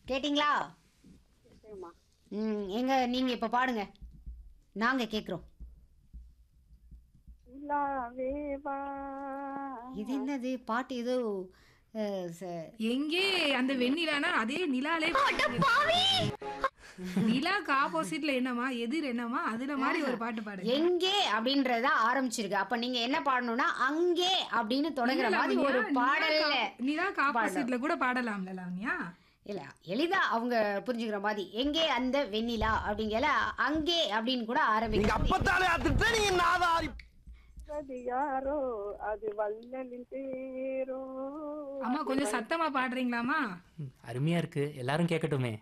கேட்டிங்களா சரிம்மா ம் எங்க நீங்க இப்ப பாடுங்க நாங்க கேக்குறோம் நிலாவே வா இது என்னது பாட்டு ஏதோ அஹ், ச- எங்கே அந்த வெண்ணிலானா அதே நிலாலே நிலாக்கு ஆப்போசிட்ல என்னமா எதிர் என்னமா அதுல மாதிரி ஒரு பாட்டு பாடு எங்கே அப்படின்றத ஆரம்பிச்சிருக்கு அப்ப நீங்க என்ன பாடணும்னா அங்கே அப்படின்னு தொடங்குற மாதிரி ஒரு பாடல்ல நிலாக்கு ஆப்போசிட்ல கூட பாடலாம்ல லாவண்யா இல்ல எளிதா அவங்க புரிஞ்சுக்கிற மாதிரி எங்கே அந்த வெண்ணிலா அப்படிங்கல அங்கே அப்படின்னு கூட ஆரம்பிக்கும் அப்பத்தாலே அத்துட்டு நீ நாதாரி அது யாரோ அது வல்லலின் பேரோ அம்மா கொஞ்சம் சத்தமா பாடுறீங்களாமா ம், அருமையா இருக்கு எல்லாரும் கேட்கட்டுமே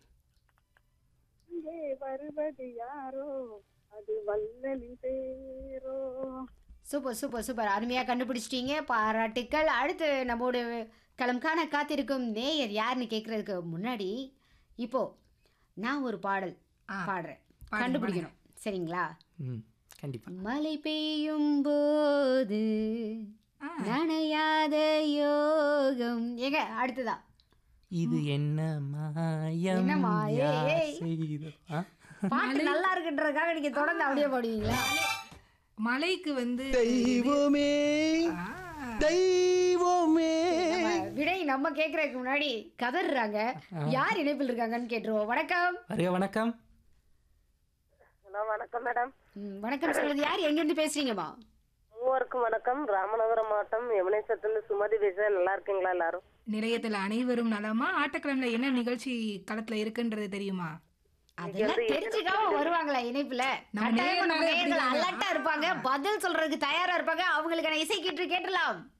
இங்கே வருவது யாரோ அது வல்லலின் பேரோ சூப்பர் சூப்பர் சூப்பர் அருமையா கண்டுபிடிச்சிட்டீங்க பாராட்டுக்கள் அடுத்து நம்மோட களம் காண காத்திருக்கும் நேயர் யாருன்னு கேட்கறதுக்கு முன்னாடி இப்போ நான் ஒரு பாடல் ஆ, பாடுறேன் பாடுங்க, கண்டுபிடிக்கணும் சரிங்களா ம் கண்டிப்பா மழை பெய்யும் போது ஆ. நனையாத யோகம் ஏங்க அடுத்ததா இது என்ன மாயம் என்ன மாயம்? யார் ஏய். செய்த- ஆ? பாட்டு நல்லா இருக்குன்றதுக்காக நீங்க தொடர்ந்து அப்படியே பாடுவீங்களா மலைக்கு வந்து தெய்வமே ஆ, தெய்வமே நம்ம விடை நம்ம கேக்குறதுக்கு முன்னாடி கதறாங்க யார் இணைப்பில் இருக்காங்கன்னு கேட்டுருவோம் வணக்கம் வருக வணக்கம் ஹலோ வணக்கம் மேடம் ம், வணக்கம் சொல்றது யார் எங்க இருந்து பேசுறீங்கம்மா மூவருக்கும் வணக்கம் ராமநாதபுரம் மாவட்டம் யமுனேஸ்வரத்துல சுமதி பேசுறேன் நல்லா இருக்கீங்களா எல்லாரும் நிலையத்துல அனைவரும் நலமா ஆட்டக்கிழமையில என்ன நிகழ்ச்சி களத்துல இருக்குன்றது தெரியுமா அதெல்லாம் தெரிஞ்சுக்காம வருவாங்களா இணைப்புல நம்ம கட்டாயமா நம்ம நேயர்களே நேயர்கள் அப்படிதானே? அலர்ட்டா இருப்பாங்க பதில் சொல்றதுக்கு தயாரா இருப்பாங்க அவங்களுக்கான இசை கீற்று கேட்டலாம்